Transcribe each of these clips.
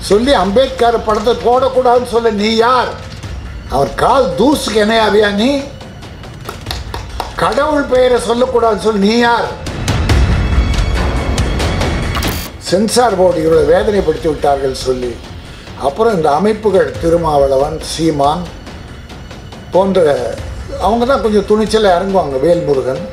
சொல்லி அம்பேத்கர் படத்தை போடக்கூடாதுன்னு சொல்ல நீ யார் அவர் கால் தூசுக்கு இணையாவியா நீ கடவுள் பெயரை சொல்லக்கூடாதுன்னு சொல்லி நீ யார் சென்சார் போர்டு இவ்வளோ வேதனைப்படுத்தி விட்டார்கள் சொல்லி அப்புறம் இந்த அமைப்புகள் திருமாவளவன் சீமான் போன்ற அவங்க தான் கொஞ்சம் துணிச்சலாக இறங்குவாங்க வேல்முருகன்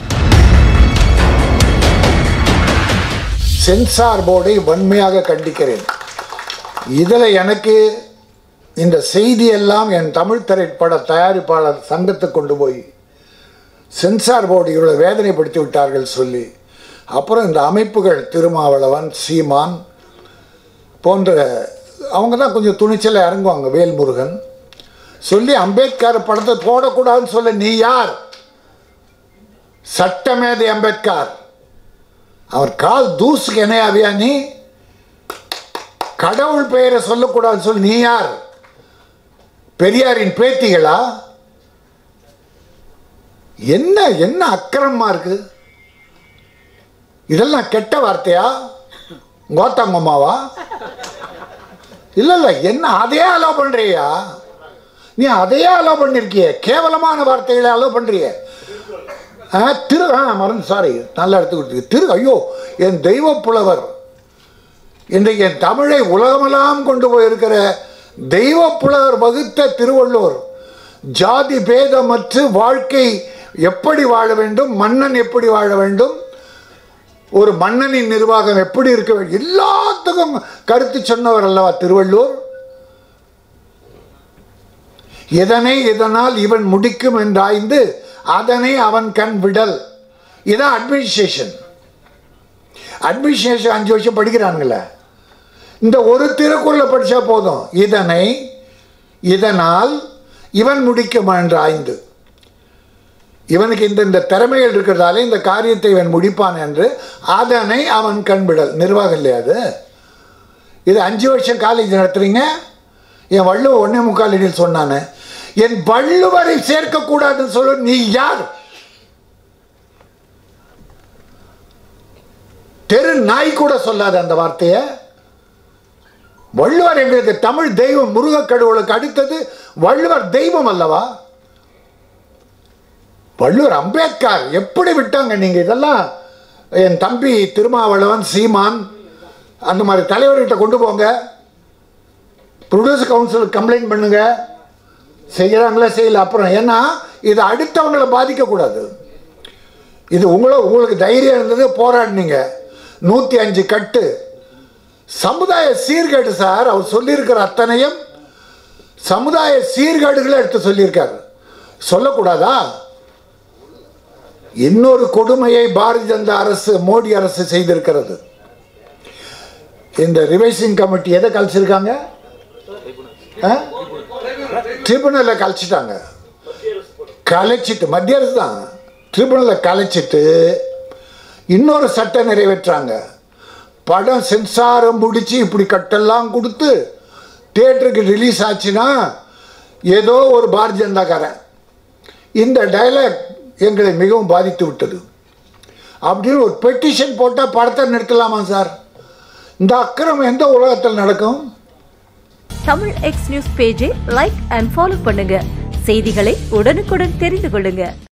சென்சார் போர்டை வன்மையாக கண்டிக்கிறேன் இதில் எனக்கு இந்த செய்தியெல்லாம் என் தமிழ் திரைப்பட தயாரிப்பாளர் சங்கத்துக்கு கொண்டு போய் சென்சார் போர்டு இவ்வளோ வேதனைப்படுத்தி விட்டார்கள் சொல்லி அப்புறம் இந்த அமைப்புகள் திருமாவளவன் சீமான் போன்ற அவங்க தான் கொஞ்சம் துணிச்சலாக இறங்குவாங்க வேல்முருகன் சொல்லி அம்பேத்கர் படத்தை போடக்கூடாதுன்னு சொல்ல நீ யார் சட்டமேதை அம்பேத்கர் அவர் கால் தூசுக்கு இணையாவியா நீ கடவுள் பெயரை சொல்லக்கூடாதுன்னு சொல்லி நீ யார் பெரியாரின் பேத்திகளா என்ன என்ன அக்கிரமமா இருக்கு இதெல்லாம் கெட்ட வார்த்தையா கோத்தங்கம்மாவா இல்லை இல்லை என்ன அதையே அலோவ் பண்ணுறியா நீ அதையே அலோவ் பண்ணிருக்கிய கேவலமான வார்த்தைகளை அலோவ் பண்ணுறிய ஆ திரு ஆ மறந்து சாரி நல்லா எடுத்துக்கிட்டு திரு ஐயோ என் தெய்வ புலவர் இன்றைக்கு என் தமிழை உலகமெல்லாம் கொண்டு போயிருக்கிற தெய்வ புலவர் வகுத்த திருவள்ளுவர் ஜாதி பேதமற்று வாழ்க்கை எப்படி வாழ வேண்டும் மன்னன் எப்படி வாழ வேண்டும் ஒரு மன்னனின் நிர்வாகம் எப்படி இருக்க வேண்டும் எல்லாத்துக்கும் கருத்து சொன்னவர் அல்லவா திருவள்ளுவர் எதனை இதனால் இவன் முடிக்கும் என்றாய்ந்து அதனை அவன் கண் விடல் இதான் அட்மினிஸ்ட்ரேஷன் அட்மினிஸ்ட்ரேஷன் அஞ்சு வருஷம் படிக்கிறானுங்களே இந்த ஒரு திருக்குறளை படித்தா போதும் இதனை இதனால் இவன் முடிக்கும் என்று ஆய்ந்து இவனுக்கு இந்த இந்த திறமைகள் இருக்கிறதால இந்த காரியத்தை இவன் முடிப்பான் என்று அதனை அவன் கண்பிடல் நிர்வாகம் இல்லையா அது இது அஞ்சு வருஷம் காலேஜ் நடத்துறீங்க என் வள்ளுவர் ஒன்னே முக்கால் அடியில் சொன்னானே என் வள்ளுவரை சேர்க்கக்கூடாதுன்னு சொல்ல நீ யார் தெரு நாய் கூட சொல்லாத அந்த வார்த்தையை வள்ளுவர் எங்களுக்கு தமிழ் தெய்வம் முருகக் கடவுளுக்கு அடுத்தது வள்ளுவர் தெய்வம் அல்லவா வள்ளுவர் அம்பேத்கர் எப்படி விட்டாங்க நீங்க இதெல்லாம் என் தம்பி திருமாவளவன் சீமான் அந்த மாதிரி தலைவர்கிட்ட கொண்டு போங்க ப்ரொடியூசர் கவுன்சிலுக்கு கம்ப்ளைண்ட் பண்ணுங்க செய்கிறாங்களா செய்யல அப்புறம் ஏன்னா இது அடுத்தவங்களை பாதிக்கக்கூடாது இது உங்கள உங்களுக்கு தைரியம் இருந்தது போராடினீங்க நூற்றி அஞ்சு கட்டு சமுதாய சீர்கேடு சார் அவர் சொல்லியிருக்கிற அத்தனையும் சமுதாய சீர்கேடுகளை எடுத்து சொல்லியிருக்காரு சொல்லக்கூடாதா இன்னொரு கொடுமையை பாரதிய ஜனதா அரசு மோடி அரசு செய்திருக்கிறது இந்த ரிவைசிங் கமிட்டி எதை கழிச்சிருக்காங்க ட்ரிபுனலை கழிச்சிட்டாங்க கலைச்சிட்டு மத்திய அரசு தான் ட்ரிபுனலை கலைச்சிட்டு இன்னொரு சட்டம் நிறைவேற்றாங்க படம் சென்சாரம் முடிச்சு இப்படி கட்டெல்லாம் கொடுத்து தேட்டருக்கு ரிலீஸ் ஆச்சுன்னா ஏதோ ஒரு பாரதிய ஜனதாக்காரன் இந்த டைலாக் எங்களை மிகவும் பாதித்து விட்டது அப்படின்னு ஒரு பெட்டிஷன் போட்டால் படத்தை நிறுத்தலாமா சார் இந்த அக்கிரமம் எந்த உலகத்தில் நடக்கும் தமிழ் எக்ஸ் நியூஸ் பேஜை லைக் அண்ட் ஃபாலோ பண்ணுங்க செய்திகளை உடனுக்குடன் தெரிந்து கொள்ளுங்க